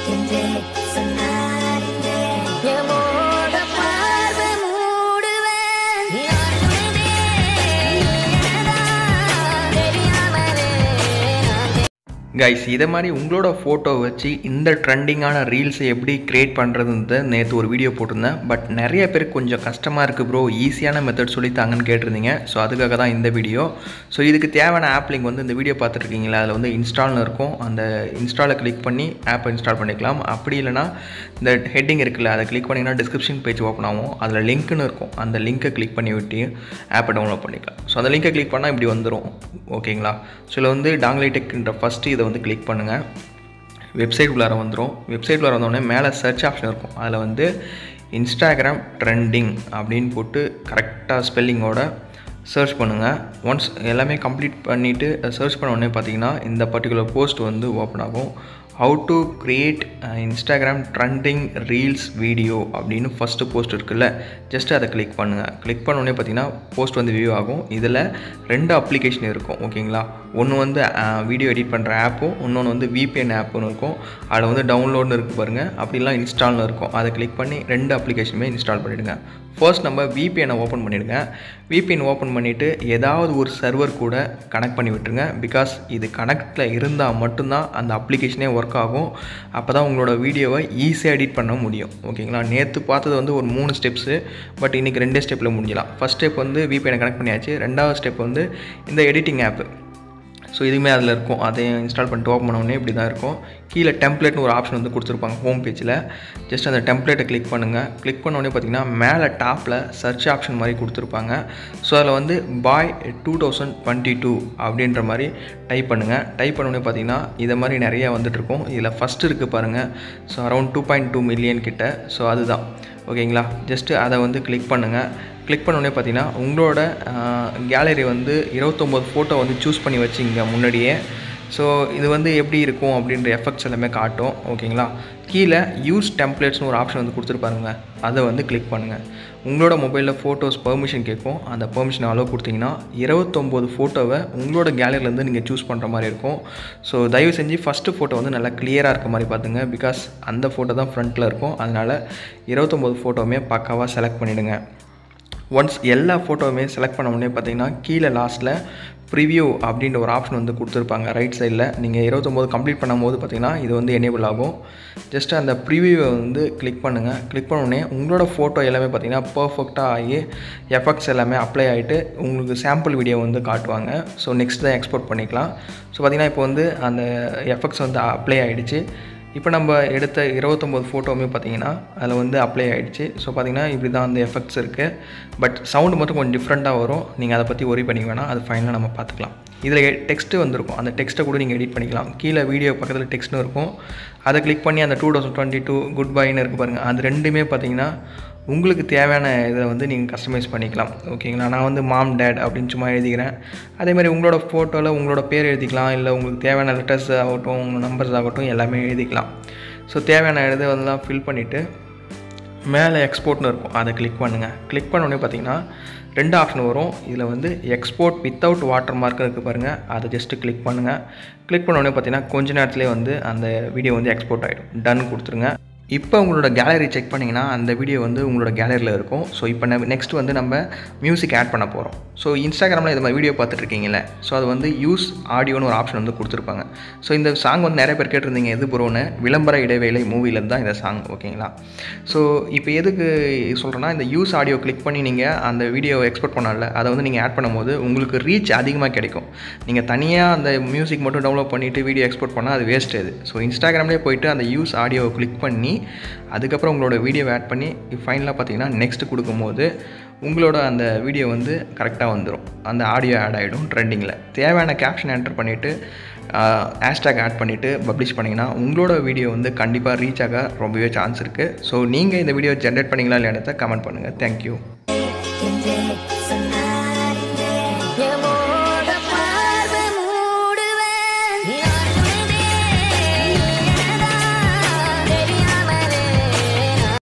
என்று சொன்னாருங்க எமோட பார்வை மூடுவேன் நானுமே என்னதான் தெரியாமலே நான் கைஸ் இதை மாதிரி உங்களோட ஃபோட்டோ வச்சு இந்த ட்ரெண்டிங்கான ரீல்ஸை எப்படி க்ரியேட் பண்ணுறதுன்னு நேற்று ஒரு வீடியோ போட்டிருந்தேன் பட் நிறைய பேருக்கு கொஞ்சம் கஷ்டமாக இருக்குது ப்ரோ ஈஸியான மெத்தட் சொல்லித்தாங்கன்னு கேட்டிருந்தீங்க ஸோ அதுக்காக தான் இந்த வீடியோ ஸோ இதுக்கு தேவையான ஆப் லிங்க் வந்து இந்த வீடியோ பார்த்துருக்கீங்களா அதில் வந்து இன்ஸ்டால்னு இருக்கும் அந்த இன்ஸ்டாலை கிளிக் பண்ணி ஆப்பை இன்ஸ்டால் பண்ணிக்கலாம் அப்படி இல்லைனா இந்த ஹெட்டிங் இருக்குல்ல அதை கிளிக் பண்ணிங்கன்னா டிஸ்கிரிப்ஷன் பேஜ் ஓப்பன் ஆகும் அதில் லிங்க்னு இருக்கும் அந்த லிங்க்கை கிளிக் பண்ணி விட்டு ஆப்பை டவுன்லோட் பண்ணிக்கலாம் ஸோ அந்த லிங்கை கிளிக் பண்ணால் இப்படி வந்துடும் ஓகேங்களா ஸோ இதில் வந்து டாங்லைடெக்ன்ற ஃபஸ்ட்டு இதை வந்து கிளிக் பண்ணுங்கள் வெப்சைட் உள்ளார வந்துடும் வெப்சைட் உள்ளார வந்தோடனே மேலே சர்ச் ஆப்ஷன் இருக்கும் அதில் வந்து இன்ஸ்டாகிராம் ட்ரெண்டிங் அப்படின்னு போட்டு கரெக்டாக ஸ்பெல்லிங்கோட சர்ச் பண்ணுங்கள் ஒன்ஸ் எல்லாமே கம்ப்ளீட் பண்ணிவிட்டு சர்ச் பண்ண உடனே பார்த்தீங்கன்னா இந்த பர்டிகுலர் போஸ்ட் வந்து ஓப்பன் ஆகும் how to create Instagram trending reels video அப்படின்னு ஃபஸ்ட்டு போஸ்ட் இருக்குல்ல ஜஸ்ட் அதை கிளிக் பண்ணுங்கள் கிளிக் பண்ண உடனே பார்த்தீங்கன்னா போஸ்ட் வந்து வியூ ஆகும் இதில் ரெண்டு அப்ளிகேஷன் இருக்கும் ஓகேங்களா ஒன்று வந்து வீடியோ எடிட் பண்ணுற ஆப்பும் இன்னொன்று வந்து VPN ஆப்புன்னு இருக்கும் அதில் வந்து டவுன்லோட்னு இருக்குது பாருங்கள் அப்படிலாம் இன்ஸ்டால்னு இருக்கும் அதை கிளிக் பண்ணி ரெண்டு அப்ளிகேஷனுமே இன்ஸ்டால் பண்ணிவிடுங்க ஃபர்ஸ்ட் நம்ம விபிஎனை ஓப்பன் பண்ணிவிடுங்க விபிஎன் ஓப்பன் பண்ணிவிட்டு ஏதாவது ஒரு சர்வர் கூட கனெக்ட் பண்ணி விட்டுருங்க பிகாஸ் இது கனெக்டில் இருந்தால் மட்டும்தான் அந்த அப்ளிகேஷனே ஒர்க் ஆகும் அப்போ தான் உங்களோட வீடியோவை ஈஸியாக எடிட் பண்ண முடியும் ஓகேங்களா நேற்று பார்த்தது வந்து ஒரு மூணு ஸ்டெப்ஸு பட் இன்றைக்கி ரெண்டே ஸ்டெப்பில் முடிஞ்சலாம் ஃபஸ்ட் ஸ்டெப் வந்து விபிஎனை கனெக்ட் பண்ணியாச்சு ரெண்டாவது ஸ்டெப் வந்து இந்த எடிட்டிங் ஆப்பு ஸோ இதுவுமே அதில் இருக்கும் அதையும் இன்ஸ்டால் பண்ணிட்டு ஓப்பன் பண்ண உடனே இப்படி தான் இருக்கும் கீழே டெம்ப்ளேட்னு ஒரு ஆப்ஷன் வந்து கொடுத்துருப்பாங்க ஹோம் பேஜில் ஜஸ்ட் அந்த டெம்ப்ளேட்டை கிளிக் பண்ணுங்கள் கிளிக் பண்ண உடனே பார்த்தீங்கன்னா மேலே டாப்பில் சர்ச் ஆப்ஷன் மாதிரி கொடுத்துருப்பாங்க ஸோ அதில் வந்து by two thousand twenty two அப்படின்ற மாதிரி டைப் பண்ணுங்கள் டைப் பண்ண உடனே பார்த்தீங்கன்னா இதை மாதிரி நிறைய வந்துட்டுருக்கும் இதில் ஃபஸ்ட்டு இருக்குது பாருங்கள் so around two point two million கிட்ட ஸோ அதுதான் ஓகேங்களா ஜஸ்ட்டு அதை வந்து கிளிக் பண்ணுங்கள் கிளிக் பண்ண உடனே பார்த்தீங்கன்னா உங்களோட கேலரி வந்து இருபத்தொம்போது ஃபோட்டோ வந்து சூஸ் பண்ணி வச்சிங்க முன்னாடியே ஸோ இது வந்து எப்படி இருக்கும் அப்படின்ற எஃபெக்ட்ஸ் எல்லாமே காட்டும் ஓகேங்களா கீழே யூஸ் டெம்ப்ளேட்ஸ்னு ஒரு ஆப்ஷன் வந்து கொடுத்துருப்பாருங்க அதை வந்து கிளிக் பண்ணுங்கள் உங்களோட மொபைலில் ஃபோட்டோஸ் பெர்மிஷன் கேட்கும் அந்த பெர்மிஷன் அலோவ் கொடுத்தீங்கன்னா இருபத்தொம்போது ஃபோட்டோவை உங்களோட கேலரிலேருந்து நீங்கள் சூஸ் பண்ணுற மாதிரி இருக்கும் ஸோ தயவு செஞ்சு ஃபஸ்ட்டு ஃபோட்டோ வந்து நல்லா கிளியராக இருக்க மாதிரி பார்த்துங்க பிகாஸ் அந்த ஃபோட்டோ தான் ஃப்ரண்ட்டில் இருக்கும் அதனால் இருபத்தொம்போது ஃபோட்டோவுமே பக்காவாக செலக்ட் பண்ணிவிடுங்க ஒன்ஸ் எல்லா ஃபோட்டோவுமே செலக்ட் பண்ண உடனே பார்த்தீங்கன்னா கீழே லாஸ்ட்டில் ப்ரிவ்யூ அப்படின்ற ஒரு ஆப்ஷன் வந்து கொடுத்துருப்பாங்க ரைட் சைடில் நீங்கள் இருபத்தொம்போது கம்ப்ளீட் பண்ணும்போது பார்த்தீங்கன்னா இது வந்து எனேபிள் ஆகும் ஜஸ்ட் அந்த ப்ரிவியூவை வந்து கிளிக் பண்ணுங்கள் கிளிக் பண்ண உடனே உங்களோட ஃபோட்டோ எல்லாமே பார்த்தீங்கன்னா பர்ஃபெக்டாக ஆகி எஃபெக்ட்ஸ் எல்லாமே அப்ளை ஆகிட்டு உங்களுக்கு சாம்பிள் வீடியோ வந்து காட்டுவாங்க ஸோ நெக்ஸ்ட் தான் எக்ஸ்போர்ட் பண்ணிக்கலாம் ஸோ பார்த்தீங்கன்னா இப்போ வந்து அந்த எஃபெக்ட்ஸ் வந்து அப்ளை ஆகிடுச்சு இப்போ நம்ம எடுத்த இருபத்தொம்போது ஃபோட்டோவுமே பார்த்தீங்கன்னா அதில் வந்து அப்ளை ஆகிடுச்சு ஸோ பார்த்தீங்கன்னா இப்படி தான் அந்த எஃபெக்ட்ஸ் இருக்குது பட் சவுண்டு மட்டும் கொஞ்சம் டிஃப்ரெண்ட்டாக வரும் நீங்கள் அதை பற்றி ஒரி பண்ணிக்க வேணாம் அது ஃபைனலாக நம்ம பார்த்துக்கலாம் இதில் டெக்ஸ்ட்டு வந்திருக்கும் அந்த டெக்ஸ்ட்டை கூட நீங்கள் எடிட் பண்ணிக்கலாம் கீழே வீடியோ பக்கத்தில் டெக்ஸ்ட்னு இருக்கும் அதை கிளிக் பண்ணி அந்த two thousand twenty two good பைன்னு இருக்குது பாருங்கள் அது ரெண்டுமே பார்த்தீங்கன்னா உங்களுக்கு தேவையான இதை வந்து நீங்கள் கஸ்டமைஸ் பண்ணிக்கலாம் ஓகேங்களா நான் வந்து மாம் டேட் அப்படின்னு சும்மா எழுதிக்கிறேன் அதே மாதிரி உங்களோட ஃபோட்டோவில் உங்களோட பேர் எழுதிக்கலாம் இல்லை உங்களுக்கு தேவையான லெட்டர்ஸ் ஆகட்டும் உங்கள் நம்பர்ஸ் ஆகட்டும் எல்லாமே எழுதிக்கலாம் ஸோ தேவையான இதை வந்து ஃபில் பண்ணிவிட்டு மேலே எக்ஸ்போர்ட்னு இருக்கும் அதை கிளிக் பண்ணுங்கள் கிளிக் பண்ண உடனே பார்த்தீங்கன்னா ரெண்டு ஆப்ஷன் வரும் இதில் வந்து எக்ஸ்போர்ட் வித்தவுட் வாட்டர் மார்க் இருக்குது பாருங்கள் அதை ஜஸ்ட்டு கிளிக் பண்ணுங்கள் கிளிக் பண்ண உடனே பார்த்தீங்கன்னா கொஞ்ச நேரத்துலேயே வந்து அந்த வீடியோ வந்து எக்ஸ்போர்ட் ஆகிடும் டன் கொடுத்துருங்க இப்போ உங்களோட கேலரி செக் பண்ணிங்கன்னா அந்த வீடியோ வந்து உங்களோட கேலரியில் இருக்கும் ஸோ இப்போ நம்ம நெக்ஸ்ட் வந்து நம்ம மியூசிக் ஆட் பண்ண போகிறோம் ஸோ இன்ஸ்டாகிராமில் இது மாதிரி வீடியோ பார்த்துட்ருக்கீங்களே ஸோ அது வந்து யூஸ் ஆடியோன்னு ஒரு ஆப்ஷன் வந்து கொடுத்துருப்பாங்க ஸோ இந்த சாங் வந்து நிறைய பேர் கேட்டிருந்தீங்க எது ப்ரோன்னு விளம்பர இடைவேளை மூவிலேருந்து தான் இந்த சாங் ஓகேங்களா ஸோ இப்போ எதுக்கு சொல்கிறேன்னா இந்த யூஸ் ஆடியோ கிளிக் பண்ணி நீங்கள் அந்த வீடியோ எக்ஸ்போர்ட் பண்ணல அதை வந்து நீங்கள் ஆட் பண்ணும்போது உங்களுக்கு ரீச் அதிகமாக கிடைக்கும் நீங்கள் தனியாக அந்த மியூசிக் மட்டும் டவுன்லோட் பண்ணிவிட்டு வீடியோ எக்ஸ்போர்ட் பண்ணால் அது வேஸ்ட் அது ஸோ இன்ஸ்டாகிராம்லேயே போயிட்டு அந்த யூஸ் ஆடியோவை கிளிக் பண்ணி அதுக்கப்புறம் உங்களோட வீடியோவை ஆட் பண்ணி ஃபைனலாக பார்த்தீங்கன்னா நெக்ஸ்ட் கொடுக்கும்போது உங்களோட அந்த வீடியோ வந்து கரெக்டாக வந்துடும் அந்த ஆடியோ ஆட் ஆகிடும் ட்ரெண்டிங்கில் தேவையான கேப்ஷன் என்டர் பண்ணிவிட்டு ஹேஷ்டேக் ஆட் பண்ணிவிட்டு பப்ளிஷ் பண்ணிங்கன்னா உங்களோட வீடியோ வந்து கண்டிப்பாக ரீச் ஆக ரொம்பவே சான்ஸ் இருக்குது ஸோ நீங்கள் இந்த வீடியோ ஜென்ரேட் பண்ணீங்களா இல்லையானதை கமெண்ட் பண்ணுங்கள் தேங்க்யூ என்று சொன்னாருங்க எமோ